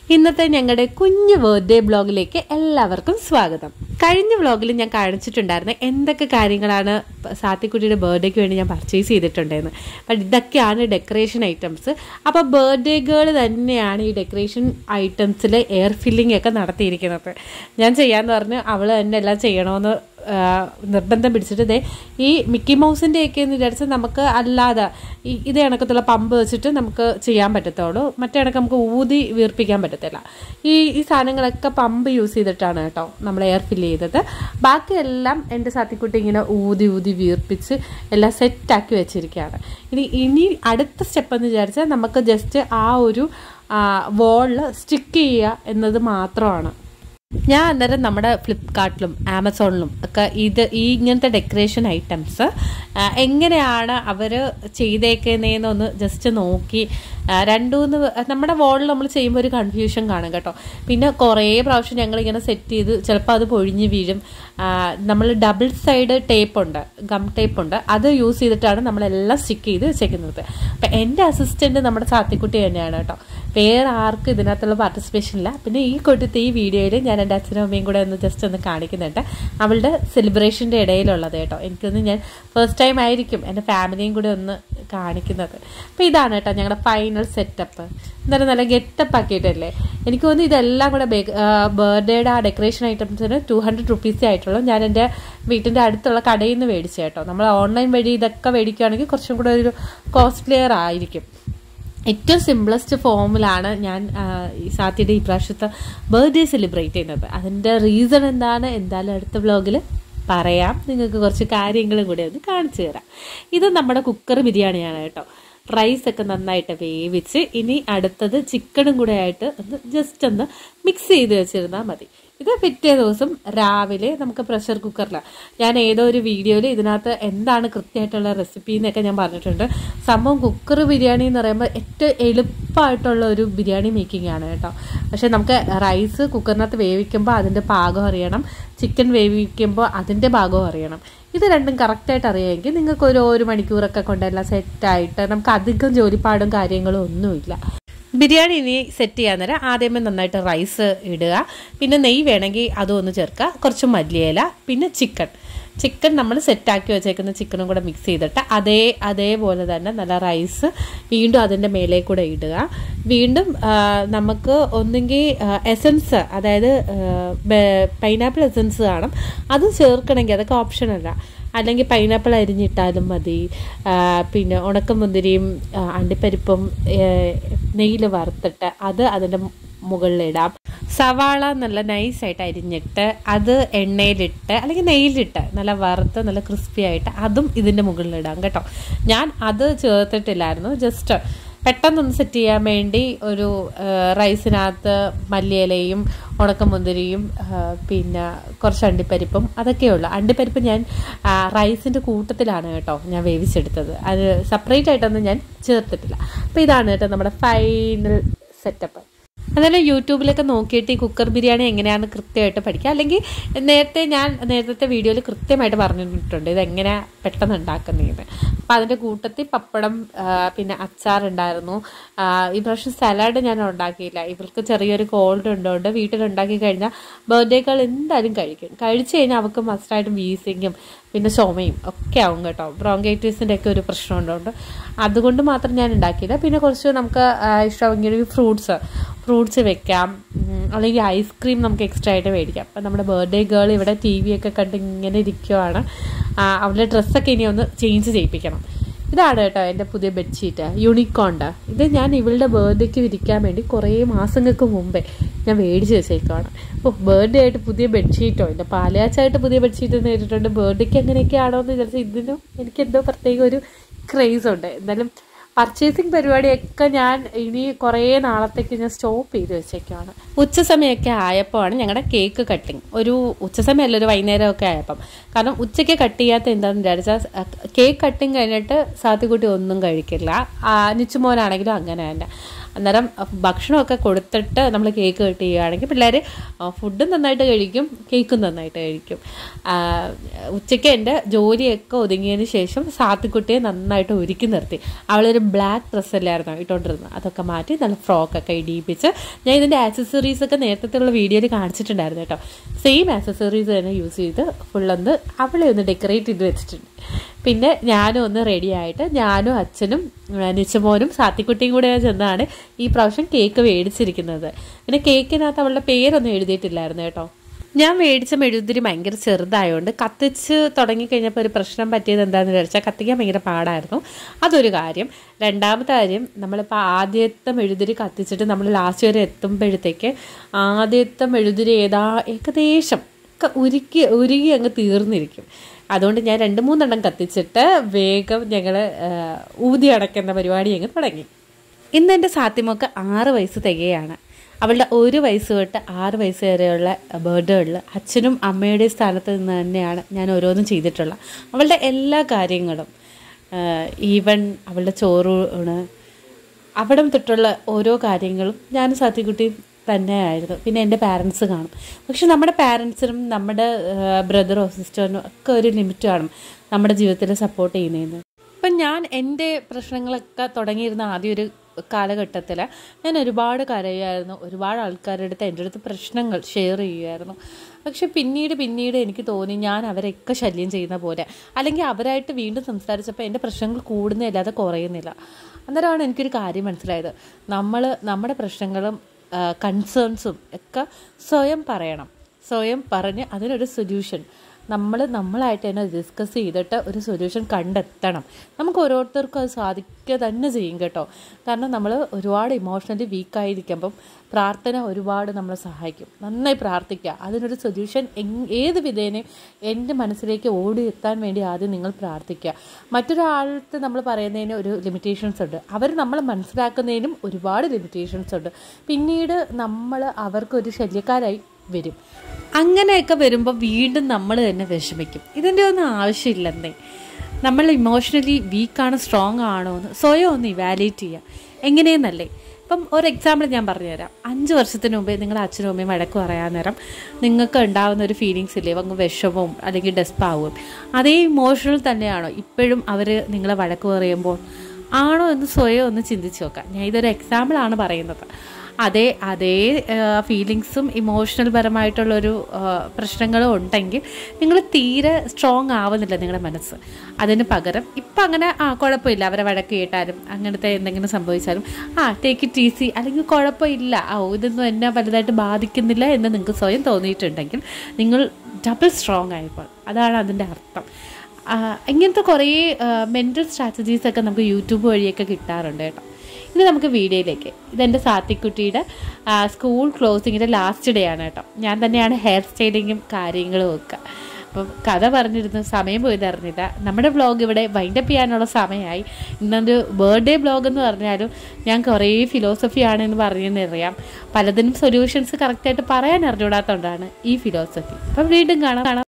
ഇന്നത്തെ ഞങ്ങളുടെ കുഞ്ഞു ബർത്ത്ഡേ ബ്ലോഗിലേക്ക് എല്ലാവർക്കും സ്വാഗതം കഴിഞ്ഞ വ്ളോഗിൽ ഞാൻ കാണിച്ചിട്ടുണ്ടായിരുന്നു എന്തൊക്കെ കാര്യങ്ങളാണ് സാത്തിക്കുട്ടിയുടെ ബർത്ത്ഡേക്ക് വേണ്ടി ഞാൻ പർച്ചേസ് ചെയ്തിട്ടുണ്ടായിരുന്നു അപ്പം ഇതൊക്കെയാണ് ഡെക്കറേഷൻ ഐറ്റംസ് അപ്പോൾ ബർത്ത്ഡേ ഗേൾ തന്നെയാണ് ഈ ഡെക്കറേഷൻ ഐറ്റംസിൽ എയർ ഫില്ലിംഗ് ഒക്കെ നടത്തിയിരിക്കുന്നത് ഞാൻ ചെയ്യാന്ന് പറഞ്ഞ് അവൾ തന്നെ എല്ലാം ചെയ്യണമെന്ന് ആ, നിർബന്ധം പിടിച്ചിട്ട് ദേ ഈ മിക്കി മൗസിൻ്റെ ഒക്കെ എന്ന് വിചാരിച്ച് നമുക്ക് അല്ലാതെ ഈ ഇതേ കണക്കത്തുള്ള പമ്പ് വെച്ചിട്ട് നമുക്ക് ചെയ്യാൻ പറ്റത്തുള്ളൂ മറ്റേ കണക്ക് നമുക്ക് ഊതി വീർപ്പിക്കാൻ പറ്റത്തില്ല ഈ ഈ സാധനങ്ങളൊക്കെ പമ്പ് യൂസ് ചെയ്തിട്ടാണ് കേട്ടോ നമ്മൾ എയർ ഫില്ല് ചെയ്തത് ബാക്കിയെല്ലാം എൻ്റെ സാത്തിക്കുട്ടി ഇങ്ങനെ ഊതി ഊതി വീർപ്പിച്ച് എല്ലാം സെറ്റാക്കി വെച്ചിരിക്കുകയാണ് ഇനി ഇനി അടുത്ത സ്റ്റെപ്പ് എന്ന് വിചാരിച്ചാൽ നമുക്ക് ജസ്റ്റ് ആ ഒരു വോളിൽ സ്റ്റിക്ക് ചെയ്യുക എന്നത് മാത്രമാണ് ഞാൻ അന്നേരം നമ്മുടെ ഫ്ലിപ്കാർട്ടിലും ആമസോണിലും ഒക്കെ ഇത് ഈ ഇങ്ങനത്തെ ഡെക്കറേഷൻ ഐറ്റംസ് എങ്ങനെയാണ് അവർ ചെയ്തേക്കുന്നതെന്നൊന്ന് ജസ്റ്റ് നോക്കി ആ, രണ്ടു മൂന്ന് വ- നമ്മുടെ വോളിൽ നമ്മൾ ചെയ്യുമ്പോൾ ഒരു കൺഫ്യൂഷൻ കാണും കേട്ടോ പിന്നെ കുറേ പ്രാവശ്യം ഞങ്ങൾ ഇങ്ങനെ സെറ്റ് ചെയ്ത് ചിലപ്പോൾ അത് പൊഴിഞ്ഞ് വീഴും നമ്മൾ ഡബിൾ സൈഡ് ടേപ്പ് ഉണ്ട് ഗം ടേപ്പ് ഉണ്ട് അത് യൂസ് ചെയ്തിട്ടാണ് നമ്മളെല്ലാം സ്റ്റിക്ക് ചെയ്ത് വെച്ചേക്കുന്നത് അപ്പം എൻ്റെ അസിസ്റ്റൻറ്റ് നമ്മുടെ സാത്തിക്കുട്ടി തന്നെയാണ് കേട്ടോ വേറെ ആർക്കും ഇതിനകത്തുള്ള പാർട്ടിസിപ്പേഷൻ ഇല്ല പിന്നെ ഈ കൊട്ടത്തെ ഈ വീഡിയോയിൽ ഞാൻ എൻ്റെ അച്ഛനും അമ്മയും കൂടെ ഒന്ന് ജസ്റ്റ് ഒന്ന് കാണിക്കുന്നുണ്ട് അവളുടെ സെലിബ്രേഷൻ്റെ ഇടയിലുള്ളത് കേട്ടോ എനിക്കൊന്ന് ഞാൻ ഫസ്റ്റ് ടൈം ആയിരിക്കും എൻ്റെ ഫാമിലിയും കൂടെ ഒന്ന് കാണിക്കുന്നത് അപ്പോൾ ഇതാണ് കേട്ടോ ഞങ്ങളുടെ ഫൈനൽ സെറ്റപ്പ് എന്തായാലും നല്ല ഗെറ്റപ്പ് ആക്കിയിട്ടല്ലേ എനിക്ക് തോന്നുന്നു ഇതെല്ലാം കൂടെ ബർത്ത്ഡേയുടെ ആ ഡെക്കറേഷൻ ഐറ്റംസിന് ടു ഹൺഡ്രഡ് റുപ്പീസേ ആയിട്ടുള്ളൂ ഞാൻ എൻ്റെ വീട്ടിൻ്റെ അടുത്തുള്ള കടയിൽ നിന്ന് മേടിച്ചു കേട്ടോ നമ്മൾ ഓൺലൈൻ വഴി ഇതൊക്കെ മേടിക്കുകയാണെങ്കിൽ കുറച്ചും കൂടെ ഒരു കോസ്റ്റ്ലിയർ ആയിരിക്കും ഏറ്റവും സിംപ്ലസ്റ്റ് ഫോമിലാണ് ഞാൻ ആ, ഈ സാത്തിയുടെ ഈ പ്രാവശ്യത്തെ ബർത്ത്ഡേ സെലിബ്രേറ്റ് ചെയ്യുന്നത് അതിൻ്റെ റീസൺ എന്താണ് എന്തായാലും അടുത്ത വ്ലോഗിൽ പറയാം നിങ്ങൾക്ക് കുറച്ച് കാര്യങ്ങളും കൂടി ഒന്ന് കാണിച്ചു തരാം ഇത് നമ്മുടെ കുക്കർ ബിരിയാണിയാണ് കേട്ടോ റൈസ് ഒക്കെ നന്നായിട്ട് വേവിച്ച് ഇനി അടുത്തത് ചിക്കനും കൂടെ ആയിട്ട് ഒന്ന് ജസ്റ്റ് ഒന്ന് മിക്സ് ചെയ്ത് വെച്ചിരുന്നാൽ മതി ഇത് പിറ്റേ ദിവസം രാവിലെ നമുക്ക് പ്രഷർ കുക്കറിൽ ഞാൻ ഏതോ ഒരു വീഡിയോയിൽ ഇതിനകത്ത് എന്താണ് കൃത്യമായിട്ടുള്ള റെസിപ്പി എന്നൊക്കെ ഞാൻ പറഞ്ഞിട്ടുണ്ട് സംഭവം കുക്കർ ബിരിയാണി എന്ന് പറയുമ്പോൾ ഏറ്റവും എളുപ്പമായിട്ടുള്ള ഒരു ബിരിയാണി മേക്കിംഗ് ആണ് കേട്ടോ പക്ഷേ നമുക്ക് റൈസ് കുക്കറിനകത്ത് വേവിക്കുമ്പോൾ അതിൻ്റെ പാകം അറിയണം ചിക്കൻ വേവിക്കുമ്പോൾ അതിൻ്റെ ഭാഗവും അറിയണം ഇത് രണ്ടും കറക്റ്റായിട്ട് അറിയാമെങ്കിൽ നിങ്ങൾക്ക് ഒരു ഒരു മണിക്കൂറൊക്കെ കൊണ്ടെല്ലാം സെറ്റായിട്ട് നമുക്ക് അധികം ജോലിപ്പാടും കാര്യങ്ങളും ഒന്നുമില്ല ബിരിയാണി ഇനി സെറ്റ് ചെയ്യാൻ നേരം ആദ്യമേ നന്നായിട്ട് റൈസ് ഇടുക പിന്നെ നെയ്യ് വേണമെങ്കിൽ അതും ഒന്ന് ചേർക്കുക കുറച്ച് മല്ലിയില പിന്നെ ചിക്കൻ ചിക്കൻ നമ്മൾ സെറ്റാക്കി വെച്ചേക്കുന്ന ചിക്കനും കൂടെ മിക്സ് ചെയ്തിട്ട് അതേ അതേപോലെ തന്നെ നല്ല റൈസ് വീണ്ടും അതിൻ്റെ മേലെ കൂടെ ഇടുക വീണ്ടും ആ, നമുക്ക് ഒന്നെങ്കിൽ എസൻസ് അതായത് പൈനാപ്പിൾ എസൻസ് കാണും അത് ചേർക്കണമെങ്കിൽ അതൊക്കെ ഓപ്ഷനല്ല അല്ലെങ്കിൽ പൈനാപ്പിൾ അരിഞ്ഞിട്ടാലും മതി ആ, പിന്നെ ഉണക്കമുന്തിരിയും ആ, അണ്ടിപ്പരിപ്പും നെയ്യിൽ വറുത്തിട്ട് അത് അതിൻ്റെ മുകളിലിടാം സവാള നല്ല നൈസായിട്ട് അരിഞ്ഞിട്ട് അത് എണ്ണയിലിട്ട് അല്ലെങ്കിൽ നെയ്യിലിട്ട് നല്ല വറുത്ത് നല്ല ക്രിസ്പി ആയിട്ട് അതും ഇതിൻ്റെ മുകളിലിടാം കേട്ടോ ഞാൻ അത് ചേർത്തിട്ടില്ലായിരുന്നു ജസ്റ്റ് പെട്ടെന്നൊന്ന് സെറ്റ് ചെയ്യാൻ വേണ്ടി ഒരു ആ, റൈസിനകത്ത് മല്ലിയിലയും ഉണക്കമുന്തിരിയും ആ, പിന്നെ കുറച്ച് അണ്ടിപ്പരിപ്പും അതൊക്കെയുള്ളൂ അണ്ടിപ്പരിപ്പ് ഞാൻ ആ, റൈസിൻ്റെ കൂട്ടത്തിലാണ് കേട്ടോ ഞാൻ വേവിച്ചെടുത്തത് അത് സെപ്പറേറ്റ് ആയിട്ടൊന്നും ഞാൻ ചേർത്തിട്ടില്ല അപ്പോൾ ഇതാണ് കേട്ടോ നമ്മുടെ ഫൈനൽ സെറ്റപ്പ് അതായത് യൂട്യൂബിലൊക്കെ നോക്കിയിട്ട് ഈ കുക്കർ ബിരിയാണി എങ്ങനെയാണെന്ന് കൃത്യമായിട്ട് പഠിക്കുക അല്ലെങ്കിൽ നേരത്തെ ഞാൻ നേരത്തെ വീഡിയോയിൽ കൃത്യമായിട്ട് പറഞ്ഞിട്ടുണ്ട് ഇതെങ്ങനെ പെട്ടെന്ന് ഉണ്ടാക്കുന്നതെന്ന് അപ്പം അതിൻ്റെ കൂട്ടത്തിൽ പപ്പടം ആ, പിന്നെ അച്ചാറുണ്ടായിരുന്നു ആ, ഈ പ്രാവശ്യം സലാഡ് ഞാൻ ഉണ്ടാക്കിയില്ല ഇവർക്ക് ചെറിയൊരു കോൾഡ് ഉണ്ടോണ്ട് വീട്ടിലുണ്ടാക്കി കഴിഞ്ഞാൽ ബർത്ത്ഡേകൾ എന്തായാലും കഴിക്കും കഴിച്ചു കഴിഞ്ഞാൽ അവർക്ക് മസ്റ്റായിട്ടും വീസിങ്ങും പിന്നെ ചുമയും ഒക്കെ ആവും കേട്ടോ ബ്രോങ്കൈറ്റീസിൻ്റെ ഒക്കെ ഒരു പ്രശ്നം ഉണ്ടോണ്ട് അതുകൊണ്ട് മാത്രം ഞാൻ ഉണ്ടാക്കിയില്ല പിന്നെ കുറച്ച് നമുക്ക് ആ, ഇഷ്ടമെങ്കിൽ ഫ്രൂട്ട്സ് ഫ്രൂട്ട്സ് വെക്കാം ഉം, അല്ലെങ്കിൽ ഐസ്ക്രീം നമുക്ക് എക്സ്ട്രാ ആയിട്ട് മേടിക്കാം അപ്പം നമ്മുടെ ബർത്ത്ഡേ ഗേൾ ഇവിടെ ടി വി ഒക്കെ കണ്ട് ഇങ്ങനെ ഇരിക്കുവാണ് ആ, അവളുടെ ഡ്രസ്സൊക്കെ ഇനി ഒന്ന് ചേഞ്ച് ചെയ്യിപ്പിക്കണം ഇതാണ് കേട്ടോ എൻ്റെ പുതിയ ബെഡ്ഷീറ്റ് യൂണിക്കോണ്ട് ഇത് ഞാൻ ഇവളുടെ ബർത്ത്ഡേക്ക് വിരിക്കാൻ വേണ്ടി കുറേ മാസങ്ങൾക്ക് മുമ്പേ ഞാൻ മേടിച്ച് വെച്ചേക്കുവാണ് ഓ ബർത്ത്ഡേ ആയിട്ട് പുതിയ ബെഡ്ഷീറ്റോ ഇല്ല പാലയാച്ചായിട്ട് പുതിയ ബെഡ്ഷീറ്റ് നേരിട്ടുണ്ട് ബർത്ത്ഡേക്ക് അങ്ങനെയൊക്കെയാണോ എന്ന് വിചാരിച്ചാൽ ഇതിനും എനിക്ക് എന്തോ പ്രത്യേക ഒരു ക്രേസ് ഉണ്ട് എന്തായാലും പർച്ചേസിങ് പരിപാടിയൊക്കെ ഞാൻ ഇനി കുറേ നാളത്തേക്ക് ഞാൻ സ്റ്റോപ്പ് ചെയ്ത് വെച്ചേക്കാണ് ഉച്ച സമയമൊക്കെ ആയപ്പോഴാണ് ഞങ്ങളുടെ കേക്ക് കട്ടിങ് ഒരു ഉച്ച സമയമല്ല ഒരു വൈകുന്നേരമൊക്കെ ആയപ്പം കാരണം ഉച്ചയ്ക്ക് കട്ട് ചെയ്യാത്ത എന്താണെന്ന് വിചാരിച്ചാൽ കേക്ക് കട്ടിങ് കഴിഞ്ഞിട്ട് സാത്തിക്കുട്ടി ഒന്നും കഴിക്കില്ല ആ, നിച്ചുമോനാണെങ്കിലും അങ്ങനെ തന്നെ അന്നേരം ഭക്ഷണമൊക്കെ കൊടുത്തിട്ട് നമ്മൾ കേക്ക് കട്ട് ചെയ്യുകയാണെങ്കിൽ പിള്ളേർ ഫുഡും നന്നായിട്ട് കഴിക്കും കേക്കും നന്നായിട്ട് കഴിക്കും ആ, ഉച്ചയ്ക്ക് എൻ്റെ ജോലിയൊക്കെ ഒതുങ്ങിയതിന് ശേഷം സാത്തിക്കുട്ടിയെ നന്നായിട്ട് ഒരുക്കി നിർത്തി അവളൊരു ബ്ലാക്ക് ഡ്രസ്സല്ലായിരുന്നു ഇട്ടുകൊണ്ടിരുന്നത് അതൊക്കെ മാറ്റി നല്ല ഫ്രോക്കൊക്കെ ഇടിയിപ്പിച്ച് ഞാൻ ഇതിൻ്റെ ആക്സസറീസ് ഒക്കെ നേരത്തെ വീഡിയോയിൽ കാണിച്ചിട്ടുണ്ടായിരുന്നു കേട്ടോ സെയിം ആക്സസറീസ് തന്നെ യൂസ് ചെയ്ത് ഫുള്ളൊന്ന് അവളെ ഒന്ന് ഡെക്കറേറ്റ് ചെയ്ത് വെച്ചിട്ടുണ്ട് പിന്നെ ഞാനും ഒന്ന് റെഡി ആയിട്ട് ഞാനും അച്ഛനും ആ, നിച്ചമോനും സാത്തിക്കുട്ടിയും കൂടെ ചെന്നാണ് ഈ പ്രാവശ്യം കേക്ക് മേടിച്ചിരിക്കുന്നത് പിന്നെ കേക്കിനകത്ത് അവളുടെ പേരൊന്നും എഴുതിയിട്ടില്ലായിരുന്നു കേട്ടോ ഞാൻ മേടിച്ച മെഴുകുതിരി ഭയങ്കര ചെറുതായതുകൊണ്ട് കത്തിച്ച് തുടങ്ങിക്കഴിഞ്ഞപ്പോൾ ഒരു പ്രശ്നം പറ്റിയത് എന്താണെന്ന് വെച്ചാൽ കത്തിക്കാൻ ഭയങ്കര പാടായിരുന്നു അതൊരു കാര്യം രണ്ടാമത്തെ കാര്യം നമ്മളിപ്പോൾ ആദ്യത്തെ മെഴുകുതിരി കത്തിച്ചിട്ട് നമ്മൾ ലാസ്റ്റ് വരെ എത്തുമ്പോഴത്തേക്ക് ആദ്യത്തെ മെഴുകുതിരി ഏതാ ഏകദേശം ഒക്കെ ഉരുക്കി ഉരുകി അങ്ങ് തീർന്നിരിക്കും അതുകൊണ്ട് ഞാൻ രണ്ട് മൂന്നെണ്ണം കത്തിച്ചിട്ട് വേഗം ഞങ്ങൾ ഊതി അടയ്ക്കുന്ന പരിപാടി അങ്ങ് തുടങ്ങി ഇന്ന് എൻ്റെ സാത്തിമൊക്കെ ആറ് വയസ്സ് തികയാണ് അവളുടെ ഒരു വയസ്സ് തൊട്ട് ആറ് വയസ്സ് വരെയുള്ള ബർത്ത്ഡേകളിൽ അച്ഛനും അമ്മയുടെ സ്ഥാനത്ത് നിന്ന് തന്നെയാണ് ഞാൻ ഓരോന്നും ചെയ്തിട്ടുള്ളത് അവളുടെ എല്ലാ കാര്യങ്ങളും ഈവൻ അവളുടെ ചോറൂണ് അവിടെ തൊട്ടുള്ള ഓരോ കാര്യങ്ങളും ഞാൻ സത്യക്കുട്ടിയും തന്നെയായിരുന്നു പിന്നെ എൻ്റെ പാരൻസ് കാണും പക്ഷെ നമ്മുടെ പാരൻസിനും നമ്മുടെ ബ്രദറോ സിസ്റ്ററിനോ ഒക്കെ ഒരു ലിമിറ്റ് കാണും നമ്മുടെ ജീവിതത്തിൽ സപ്പോർട്ട് ചെയ്യുന്നതിന് ഇപ്പം ഞാൻ എൻ്റെ പ്രശ്നങ്ങളൊക്കെ തുടങ്ങിയിരുന്ന ആദ്യ ഒരു കാലഘട്ടത്തിൽ ഞാൻ ഒരുപാട് കരയുമായിരുന്നു ഒരുപാട് ആൾക്കാരുടെ അടുത്ത് എൻ്റെ അടുത്ത് പ്രശ്നങ്ങൾ ഷെയർ ചെയ്യുമായിരുന്നു പക്ഷെ പിന്നീട് പിന്നീട് എനിക്ക് തോന്നി ഞാൻ അവരെയൊക്കെ ശല്യം ചെയ്യുന്ന പോലെ അല്ലെങ്കിൽ അവരായിട്ട് വീണ്ടും സംസാരിച്ചപ്പോൾ എൻ്റെ പ്രശ്നങ്ങൾ കൂടുന്നതല്ലാതെ കുറയുന്നില്ല അന്നേരമാണ് എനിക്കൊരു കാര്യം മനസ്സിലായത് നമ്മൾ നമ്മുടെ പ്രശ്നങ്ങളും കൺസേൺസും ഒക്കെ സ്വയം പറയണം സ്വയം പറഞ്ഞ് അതിനൊരു സൊല്യൂഷൻ നമ്മൾ നമ്മളായിട്ട് തന്നെ ഡിസ്കസ് ചെയ്തിട്ട് ഒരു സൊല്യൂഷൻ കണ്ടെത്തണം നമുക്ക് ഓരോരുത്തർക്കും അത് സാധിക്കുക തന്നെ ചെയ്യും കേട്ടോ കാരണം നമ്മൾ ഒരുപാട് ഇമോഷണലി വീക്കായിരിക്കുമ്പം പ്രാർത്ഥന ഒരുപാട് നമ്മളെ സഹായിക്കും നന്നായി പ്രാർത്ഥിക്കുക അതിനൊരു സൊല്യൂഷൻ ഏത് വിധേനയും എൻ്റെ മനസ്സിലേക്ക് ഓടി എത്താൻ വേണ്ടി ആദ്യം നിങ്ങൾ പ്രാർത്ഥിക്കുക മറ്റൊരാൾക്ക് നമ്മൾ പറയുന്നതിന് ഒരു ലിമിറ്റേഷൻസ് ഉണ്ട് അവർ നമ്മളെ മനസ്സിലാക്കുന്നതിനും ഒരുപാട് ലിമിറ്റേഷൻസ് ഉണ്ട് പിന്നീട് നമ്മൾ അവർക്കൊരു ശല്യക്കാരായി വരും അങ്ങനെയൊക്കെ വരുമ്പോൾ വീണ്ടും നമ്മൾ തന്നെ വിഷമിക്കും ഇതിൻ്റെ ഒന്നും ആവശ്യമില്ലെന്നേ നമ്മൾ ഇമോഷണലി വീക്കാണ് സ്ട്രോങ് ആണോ എന്ന് സ്വയം ഒന്ന് ഇവാലുവേറ്റ് ചെയ്യുക എങ്ങനെയെന്നല്ലേ ഇപ്പം ഒരു എക്സാമ്പിൾ ഞാൻ പറഞ്ഞുതരാം അഞ്ച് വർഷത്തിന് മുമ്പേ നിങ്ങളുടെ അച്ഛനും അമ്മയും വഴക്ക് പറയാൻ നേരം നിങ്ങൾക്ക് ഉണ്ടാകുന്ന ഒരു ഫീലിങ്സ് ഇല്ലേ അങ്ങ് വിഷമവും അല്ലെങ്കിൽ ഡെസ്പാവും അതേ ഇമോഷണൽ തന്നെയാണോ ഇപ്പോഴും അവർ നിങ്ങളെ വഴക്ക് പറയുമ്പോൾ ആണോ എന്ന് സ്വയം ഒന്ന് ചിന്തിച്ച് നോക്കാം ഞാൻ ഇതൊരു എക്സാമ്പിളാണ് പറയുന്നത് അതേ അതേ ഫീലിങ്സും ഇമോഷണൽ പരമായിട്ടുള്ളൊരു പ്രശ്നങ്ങളും ഉണ്ടെങ്കിൽ നിങ്ങൾ തീരെ സ്ട്രോങ് ആവുന്നില്ല നിങ്ങളുടെ മനസ്സ് അതിന് പകരം ഇപ്പം അങ്ങനെ ആ കുഴപ്പമില്ല അവരെ വഴക്ക് കേട്ടാലും അങ്ങനത്തെ എന്തെങ്കിലും സംഭവിച്ചാലും ആ ടേക്ക് ഇറ്റ് ഈസി അല്ലെങ്കിൽ കുഴപ്പമില്ല ആ ഇതൊന്നും എന്നെ വലുതായിട്ട് ബാധിക്കുന്നില്ല എന്ന് നിങ്ങൾക്ക് സ്വയം തോന്നിയിട്ടുണ്ടെങ്കിൽ നിങ്ങൾ ഡബിൾ സ്ട്രോങ് ആയപ്പോൾ അതാണ് അതിൻ്റെ അർത്ഥം ഇങ്ങനത്തെ കുറേ മെൻ്റൽ സ്ട്രാറ്റജീസൊക്കെ നമുക്ക് യൂട്യൂബ് വഴിയൊക്കെ കിട്ടാറുണ്ട് കേട്ടോ ഇനി നമുക്ക് വീഡിയോയിലേക്ക് ഇതെൻ്റെ സാത്തിക്കുട്ടിയുടെ സ്കൂൾ ക്ലോസിങ്ങിൻ്റെ ലാസ്റ്റ് ഡേ ആണ് കേട്ടോ ഞാൻ തന്നെയാണ് ഹെയർ സ്റ്റൈലിങ്ങും കാര്യങ്ങളും ഒക്കെ അപ്പം കഥ പറഞ്ഞിരുന്നു സമയം പോയത് അറിഞ്ഞില്ല നമ്മുടെ വ്ളോഗ് ഇവിടെ വൈൻഡപ്പ് ചെയ്യാനുള്ള സമയമായി ഇന്നൊരു ബർത്ത്ഡേ വ്ളോഗ് എന്ന് പറഞ്ഞാലും ഞാൻ കുറേ ഫിലോസഫി ആണെന്ന് പറഞ്ഞെന്നറിയാം പലതിനും സൊല്യൂഷൻസ് കറക്റ്റായിട്ട് പറയാൻ അറിഞ്ഞുകൂടാത്തതുകൊണ്ടാണ് ഈ ഫിലോസഫി അപ്പം വീണ്ടും കാണാം കാണാം